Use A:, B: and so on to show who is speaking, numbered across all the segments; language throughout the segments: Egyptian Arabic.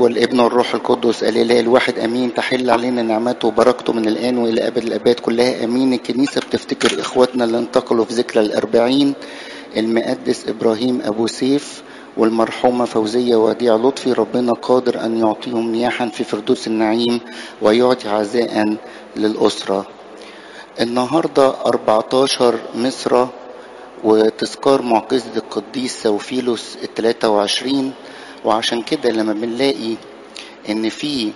A: والابن والروح القدس الاله الواحد امين تحل علينا نعمته وبركته من الان والى ابد الاباد كلها امين الكنيسه بتفتكر اخواتنا اللي انتقلوا في ذكرى الاربعين المقدس ابراهيم ابو سيف والمرحومة فوزية وديع لطفي ربنا قادر أن يعطيهم نياحا في فردوس النعيم ويعطي عزاء للأسرة النهاردة 14 مصر وتذكار معجزة القديس سوفيلوس ال 23 وعشان كده لما بنلاقي ان في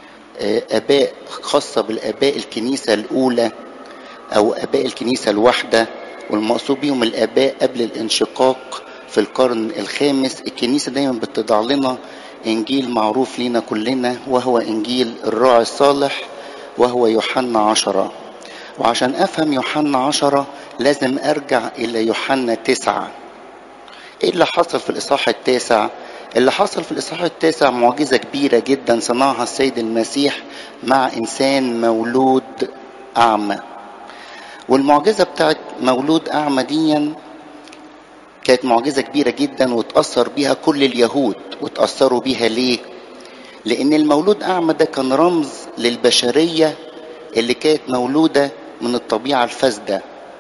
A: اباء خاصه بالاباء الكنيسه الاولى او اباء الكنيسه الواحده والمقصود بيهم الاباء قبل الانشقاق في القرن الخامس الكنيسه دايما بتضع لنا انجيل معروف لينا كلنا وهو انجيل الراعي الصالح وهو يوحنا عشرة وعشان افهم يوحنا عشرة لازم ارجع الى يوحنا تسعة ايه اللي حصل في الاصحاح التاسع اللي حصل في الإصحاح التاسع معجزة كبيرة جدا صنعها السيد المسيح مع إنسان مولود أعمى والمعجزة بتاعت مولود أعمى دي كانت معجزة كبيرة جدا وتأثر بيها كل اليهود وتأثروا بيها ليه؟ لأن المولود أعمى ده كان رمز للبشرية اللي كانت مولودة من الطبيعة الفاسدة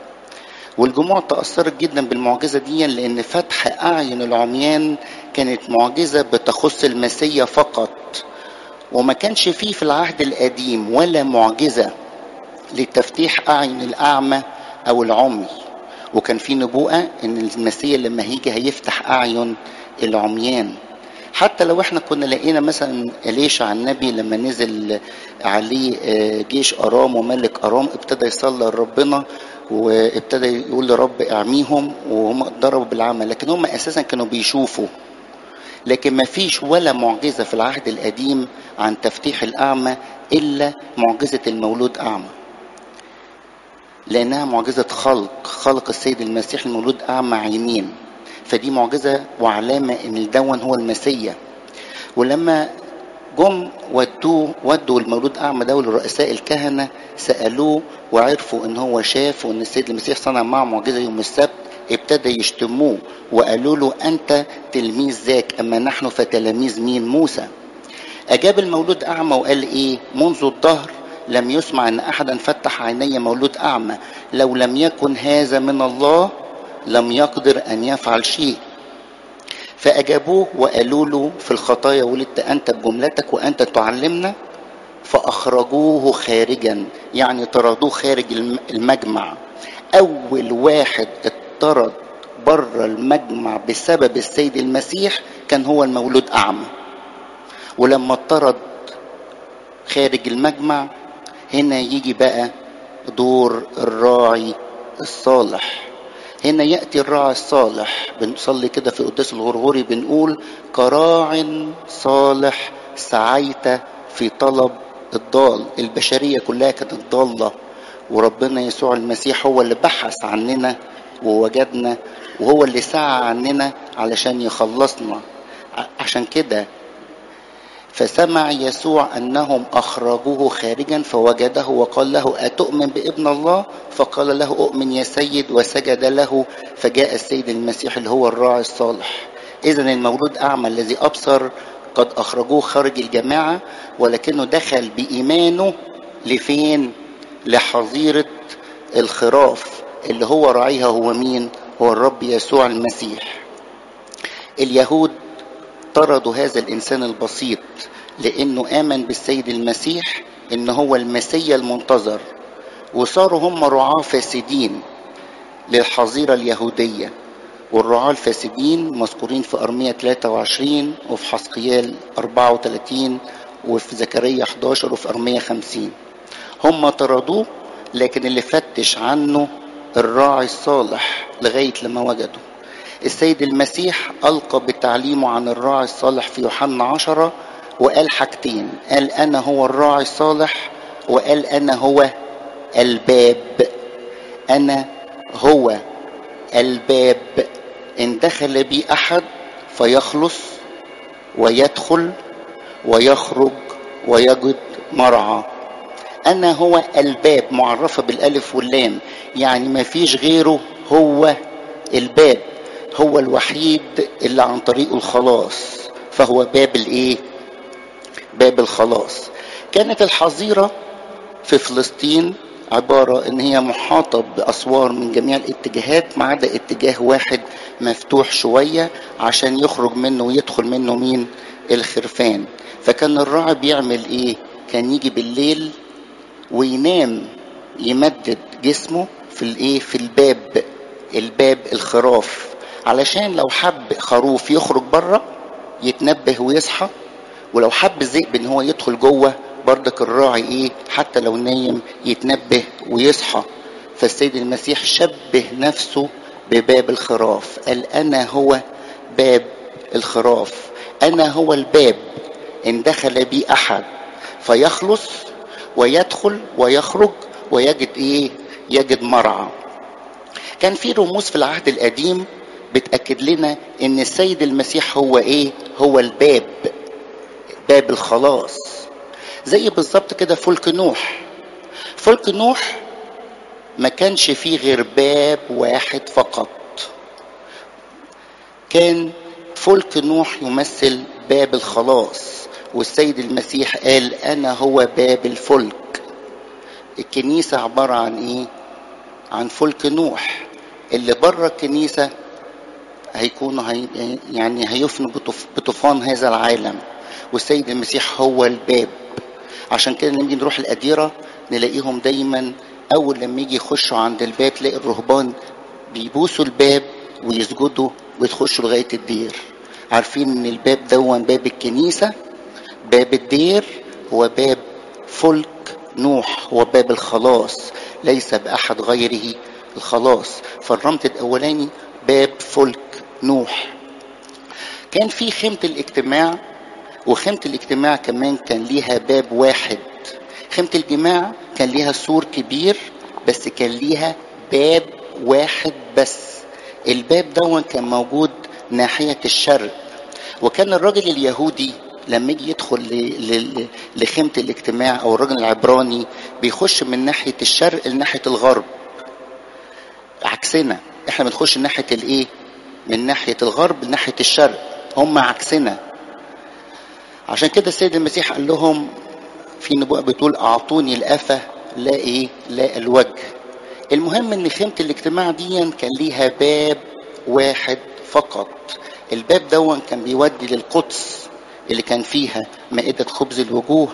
A: والجموع تأثرت جدا بالمعجزة دي لأن فتح أعين العميان كانت معجزة بتخص المسيا فقط وما كانش فيه في العهد القديم ولا معجزة لتفتيح أعين الأعمى أو العمي وكان في نبوءة إن المسيا لما هيجي هيفتح أعين العميان حتى لو احنا كنا لقينا مثلا إليشع النبي لما نزل عليه جيش أرام وملك أرام ابتدى يصلي لربنا وابتدى يقول لرب اعميهم وهم اتضربوا بالعمى لكن هم اساسا كانوا بيشوفوا لكن ما فيش ولا معجزة في العهد القديم عن تفتيح الأعمى إلا معجزة المولود أعمى لأنها معجزة خلق خلق السيد المسيح المولود أعمى عينين فدي معجزة وعلامة إن الدون هو المسيا ولما جم ودوه ودوا المولود أعمى ده لرؤساء الكهنة سألوه وعرفوا إن هو شاف وإن السيد المسيح صنع معه معجزة يوم السبت ابتدى يشتموه وقالوا له أنت تلميذ ذاك أما نحن فتلاميذ مين موسى أجاب المولود أعمى وقال إيه منذ الظهر لم يسمع أن أحدا فتح عيني مولود أعمى لو لم يكن هذا من الله لم يقدر أن يفعل شيء فأجابوه وقالوا له في الخطايا ولدت أنت بجملتك وأنت تعلمنا فأخرجوه خارجا يعني طردوه خارج المجمع أول واحد اطرد بره المجمع بسبب السيد المسيح كان هو المولود أعمى ولما اطرد خارج المجمع هنا يجي بقى دور الراعي الصالح هنا يأتي الراعي الصالح بنصلي كده في قداس الغرغوري بنقول كراع صالح سعيت في طلب الضال البشرية كلها كانت ضالة وربنا يسوع المسيح هو اللي بحث عننا ووجدنا وهو اللي سعى عننا علشان يخلصنا عشان كده فسمع يسوع انهم اخرجوه خارجا فوجده وقال له اتؤمن بابن الله فقال له اؤمن يا سيد وسجد له فجاء السيد المسيح اللي هو الراعي الصالح اذا المولود اعمى الذي ابصر قد اخرجوه خارج الجماعه ولكنه دخل بايمانه لفين لحظيره الخراف اللي هو راعيها هو مين هو الرب يسوع المسيح اليهود طردوا هذا الانسان البسيط لانه امن بالسيد المسيح ان هو المسيا المنتظر وصاروا هم رعاة فاسدين للحظيرة اليهودية والرعاة الفاسدين مذكورين في أرمية 23 وفي حسقيال 34 وفي زكريا 11 وفي أرمية 50 هم طردوه لكن اللي فتش عنه الراعي الصالح لغاية لما وجده السيد المسيح ألقى بتعليمه عن الراعي الصالح في يوحنا عشرة وقال حاجتين قال أنا هو الراعي الصالح وقال أنا هو الباب أنا هو الباب إن دخل بي أحد فيخلص ويدخل ويخرج ويجد مرعى أنا هو الباب معرفة بالألف واللام يعني ما فيش غيره هو الباب هو الوحيد اللي عن طريقه الخلاص فهو باب الايه باب الخلاص كانت الحظيرة في فلسطين عبارة ان هي محاطة باسوار من جميع الاتجاهات ما عدا اتجاه واحد مفتوح شوية عشان يخرج منه ويدخل منه مين الخرفان فكان الراعي بيعمل ايه كان يجي بالليل وينام يمدد جسمه في الايه في الباب الباب الخراف علشان لو حب خروف يخرج بره يتنبه ويصحى ولو حب الذئب ان هو يدخل جوه بردك الراعي ايه حتى لو نايم يتنبه ويصحى فالسيد المسيح شبه نفسه بباب الخراف قال انا هو باب الخراف انا هو الباب ان دخل بي احد فيخلص ويدخل ويخرج ويجد ايه يجد مرعى كان في رموز في العهد القديم بتاكد لنا ان السيد المسيح هو ايه هو الباب باب الخلاص زي بالظبط كده فلك نوح فلك نوح ما كانش فيه غير باب واحد فقط كان فلك نوح يمثل باب الخلاص والسيد المسيح قال انا هو باب الفلك الكنيسة عبارة عن ايه عن فلك نوح اللي بره الكنيسة هيكونوا هي يعني هيفنوا بطوفان هذا العالم والسيد المسيح هو الباب عشان كده لما نيجي نروح الأديرة نلاقيهم دايما أول لما يجي يخشوا عند الباب تلاقي الرهبان بيبوسوا الباب ويسجدوا ويخشوا لغاية الدير عارفين إن الباب دون باب الكنيسة باب الدير هو باب فلك نوح هو باب الخلاص ليس بأحد غيره الخلاص فالرمز الأولاني باب فلك نوح كان في خيمة الاجتماع وخيمة الاجتماع كمان كان ليها باب واحد خيمة الجماع كان ليها سور كبير بس كان ليها باب واحد بس الباب دون كان موجود ناحية الشرق وكان الراجل اليهودي لما يجي يدخل لخيمة الاجتماع أو الراجل العبراني بيخش من ناحية الشرق لناحية الغرب عكسنا احنا بنخش ناحية الايه من ناحية الغرب لناحية الشرق هم عكسنا عشان كده السيد المسيح قال لهم في نبوءة بتقول أعطوني الأفة لا إيه لا الوجه المهم إن خيمة الاجتماع دي كان ليها باب واحد فقط الباب دون كان بيودي للقدس اللي كان فيها مائدة خبز الوجوه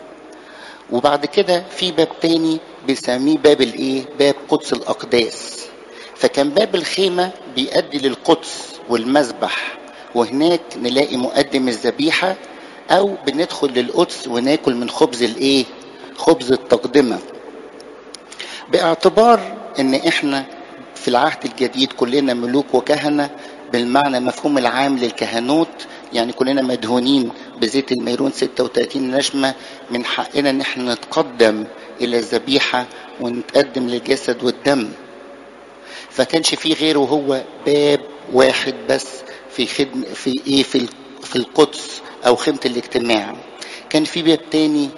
A: وبعد كده في باب تاني بيسميه باب الايه باب قدس الاقداس فكان باب الخيمة بيؤدي للقدس والمذبح وهناك نلاقي مقدم الذبيحة او بندخل للقدس وناكل من خبز الايه خبز التقدمه باعتبار ان احنا في العهد الجديد كلنا ملوك وكهنه بالمعنى مفهوم العام للكهنوت يعني كلنا مدهونين بزيت الميرون 36 نشمة من حقنا ان احنا نتقدم الى الذبيحة ونتقدم للجسد والدم فكانش في غيره هو باب واحد بس في خدم في ايه في في القدس او خيمة الاجتماع كان في باب تاني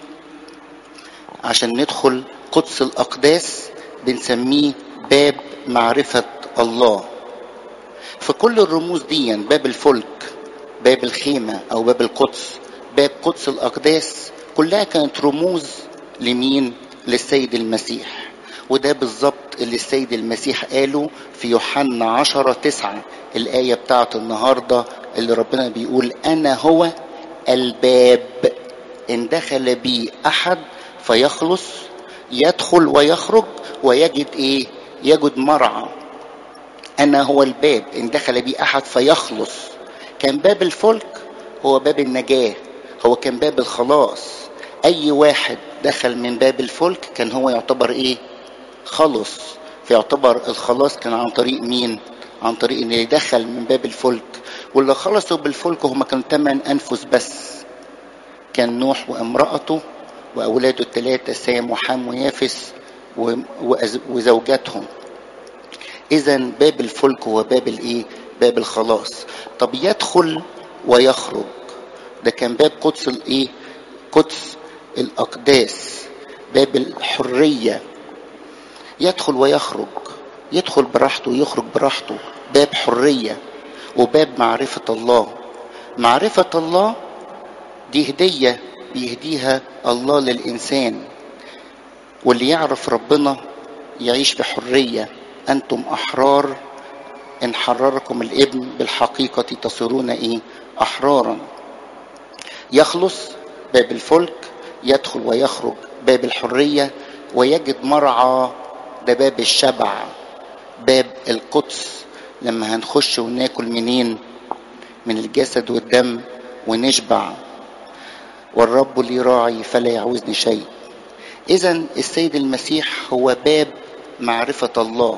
A: عشان ندخل قدس الاقداس بنسميه باب معرفة الله فكل الرموز دي باب الفلك باب الخيمة او باب القدس باب قدس الاقداس كلها كانت رموز لمين للسيد المسيح وده بالظبط اللي السيد المسيح قاله في يوحنا عشرة تسعة الآية بتاعت النهاردة اللي ربنا بيقول أنا هو الباب إن دخل بي أحد فيخلص يدخل ويخرج ويجد إيه يجد مرعى أنا هو الباب إن دخل بي أحد فيخلص كان باب الفلك هو باب النجاة هو كان باب الخلاص أي واحد دخل من باب الفلك كان هو يعتبر إيه خلص فيعتبر الخلاص كان عن طريق مين عن طريق ان يدخل من باب الفلك واللي خلصوا بالفلك هم كانوا ثمان انفس بس كان نوح وامرأته واولاده الثلاثة سام وحام ويافس وزوجاتهم اذا باب الفلك هو باب الايه باب الخلاص طب يدخل ويخرج ده كان باب قدس الايه قدس الاقداس باب الحريه يدخل ويخرج يدخل براحته ويخرج براحته باب حرية وباب معرفة الله معرفة الله دي هدية بيهديها الله للإنسان واللي يعرف ربنا يعيش في حرية أنتم أحرار إن حرركم الابن بالحقيقة تصيرون إيه أحرارا يخلص باب الفلك يدخل ويخرج باب الحرية ويجد مرعى ده باب الشبع باب القدس لما هنخش وناكل منين من الجسد والدم ونشبع والرب لي راعي فلا يعوزني شيء اذا السيد المسيح هو باب معرفة الله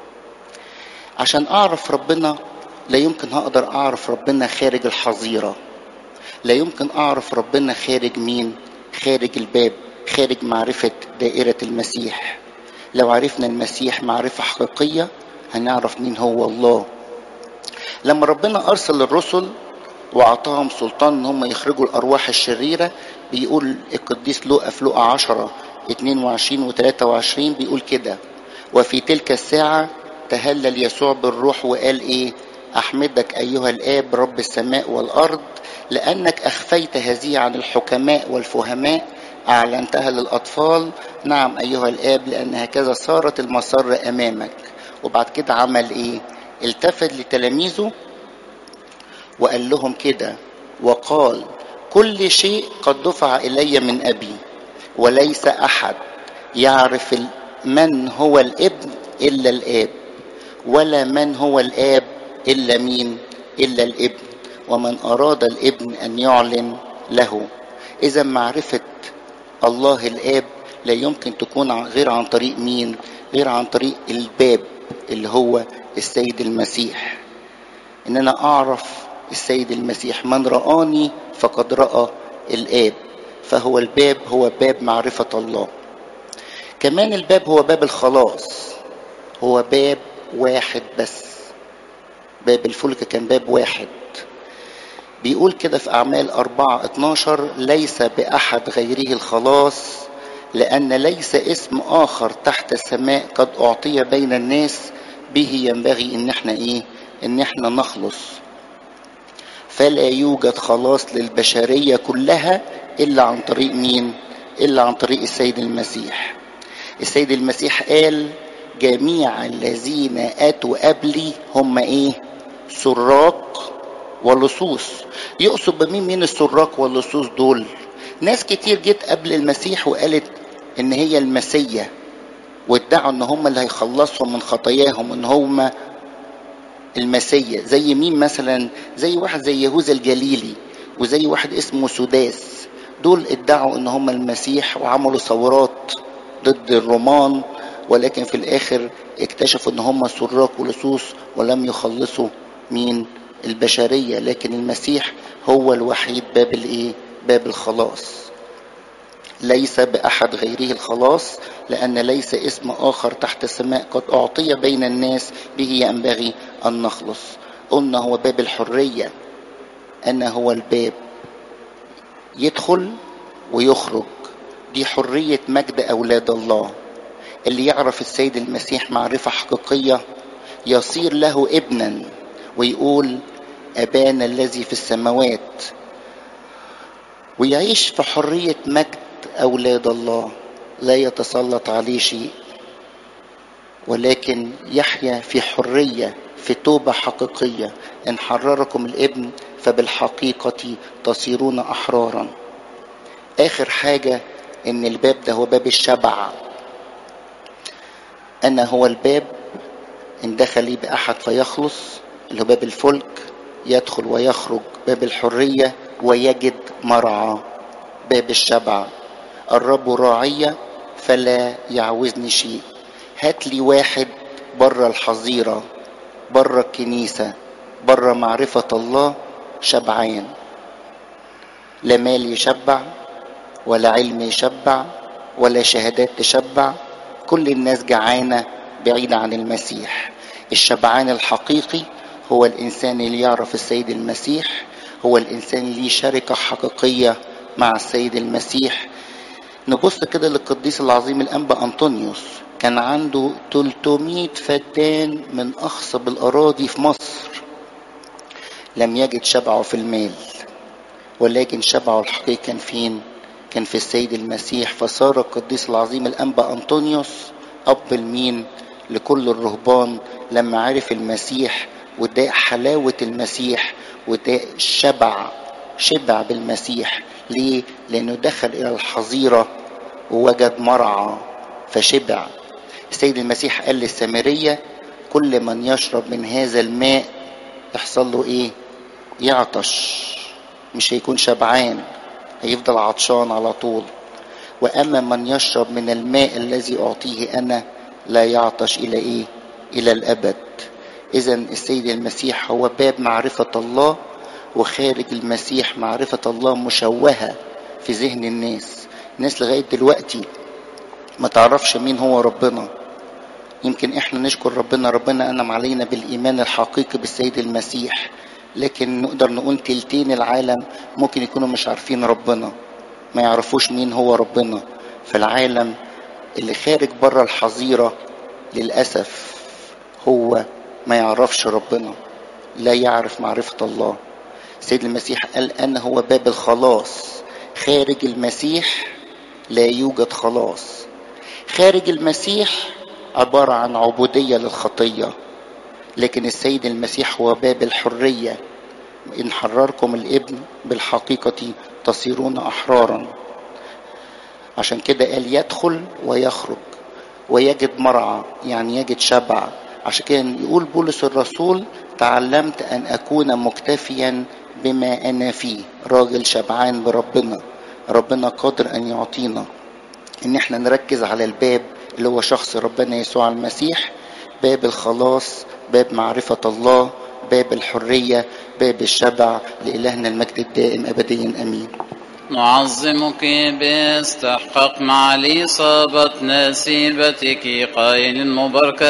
A: عشان اعرف ربنا لا يمكن هقدر اعرف ربنا خارج الحظيرة لا يمكن اعرف ربنا خارج مين خارج الباب خارج معرفة دائرة المسيح لو عرفنا المسيح معرفة حقيقية هنعرف مين هو الله لما ربنا أرسل الرسل وأعطاهم سلطان إن هم يخرجوا الأرواح الشريرة بيقول القديس لوقا في لوقا 10 22 و 23 بيقول كده وفي تلك الساعة تهلل يسوع بالروح وقال إيه أحمدك أيها الآب رب السماء والأرض لأنك أخفيت هذه عن الحكماء والفهماء أعلنتها للأطفال نعم أيها الآب لأن هكذا صارت المسر أمامك وبعد كده عمل إيه التفت لتلاميذه وقال لهم كده وقال كل شيء قد دفع إلي من أبي وليس أحد يعرف من هو الابن إلا الآب ولا من هو الآب إلا مين إلا الابن ومن أراد الابن أن يعلن له إذا معرفة الله الآب لا يمكن تكون غير عن طريق مين غير عن طريق الباب اللي هو السيد المسيح ان انا اعرف السيد المسيح من رآني فقد رأى الآب فهو الباب هو باب معرفة الله كمان الباب هو باب الخلاص هو باب واحد بس باب الفلك كان باب واحد بيقول كده في أعمال أربعة اتناشر ليس بأحد غيره الخلاص لأن ليس اسم آخر تحت السماء قد أعطي بين الناس به ينبغي إن احنا إيه إن احنا نخلص فلا يوجد خلاص للبشرية كلها إلا عن طريق مين إلا عن طريق السيد المسيح السيد المسيح قال جميع الذين أتوا قبلي هم إيه سراق ولصوص يقصد بمين مين السراق واللصوص دول ناس كتير جت قبل المسيح وقالت ان هي المسيا وادعوا ان هم اللي هيخلصهم من خطاياهم ان هم المسيا زي مين مثلا زي واحد زي يهوذا الجليلي وزي واحد اسمه سداس دول ادعوا ان هم المسيح وعملوا ثورات ضد الرومان ولكن في الاخر اكتشفوا ان هم سراق ولصوص ولم يخلصوا مين البشريه لكن المسيح هو الوحيد باب الايه باب الخلاص ليس باحد غيره الخلاص لان ليس اسم اخر تحت السماء قد اعطي بين الناس به ينبغي ان نخلص قلنا هو باب الحريه انا هو الباب يدخل ويخرج دي حريه مجد اولاد الله اللي يعرف السيد المسيح معرفه حقيقيه يصير له ابنا ويقول ابانا الذي في السماوات ويعيش في حريه مجد اولاد الله لا يتسلط عليه شيء ولكن يحيا في حريه في توبه حقيقيه ان حرركم الابن فبالحقيقه تصيرون احرارا اخر حاجه ان الباب ده هو باب الشبع انا هو الباب ان دخل لي باحد فيخلص اللي هو باب الفلك يدخل ويخرج باب الحريه ويجد مرعى باب الشبع الرب راعية فلا يعوزني شيء هات لي واحد بره الحظيرة بره الكنيسة بره معرفة الله شبعان لا مال يشبع ولا علم يشبع ولا شهادات تشبع كل الناس جعانة بعيدة عن المسيح الشبعان الحقيقي هو الإنسان اللي يعرف السيد المسيح هو الإنسان اللي شركة حقيقية مع السيد المسيح نبص كده للقديس العظيم الأنبا أنطونيوس كان عنده 300 فدان من أخصب الأراضي في مصر لم يجد شبعه في المال ولكن شبعه الحقيقي كان فين كان في السيد المسيح فصار القديس العظيم الأنبا أنطونيوس أب المين لكل الرهبان لما عرف المسيح وده حلاوة المسيح وده شبع شبع بالمسيح ليه؟ لأنه دخل إلى الحظيرة ووجد مرعى فشبع السيد المسيح قال للسامرية كل من يشرب من هذا الماء يحصل له ايه يعطش مش هيكون شبعان هيفضل عطشان على طول واما من يشرب من الماء الذي اعطيه انا لا يعطش الى ايه الى الابد اذا السيد المسيح هو باب معرفه الله وخارج المسيح معرفه الله مشوهه في ذهن الناس الناس لغايه دلوقتي ما تعرفش مين هو ربنا يمكن احنا نشكر ربنا ربنا انعم علينا بالايمان الحقيقي بالسيد المسيح لكن نقدر نقول تلتين العالم ممكن يكونوا مش عارفين ربنا ما يعرفوش مين هو ربنا في العالم اللي خارج بره الحظيرة للأسف هو ما يعرفش ربنا لا يعرف معرفة الله سيد المسيح قال أنا هو باب الخلاص خارج المسيح لا يوجد خلاص خارج المسيح عبارة عن عبودية للخطية لكن السيد المسيح هو باب الحرية إن حرركم الابن بالحقيقة تصيرون أحرارا عشان كده قال يدخل ويخرج ويجد مرعى يعني يجد شبع عشان كده يقول بولس الرسول تعلمت أن أكون مكتفيا بما أنا فيه راجل شبعان بربنا ربنا قادر أن يعطينا إن احنا نركز على الباب اللي هو شخص ربنا يسوع المسيح باب الخلاص باب معرفة الله باب الحرية باب الشبع لإلهنا المجد الدائم أبديا أمين
B: نعظمك باستحقاق معالي صابت نسيبتك قائل مباركة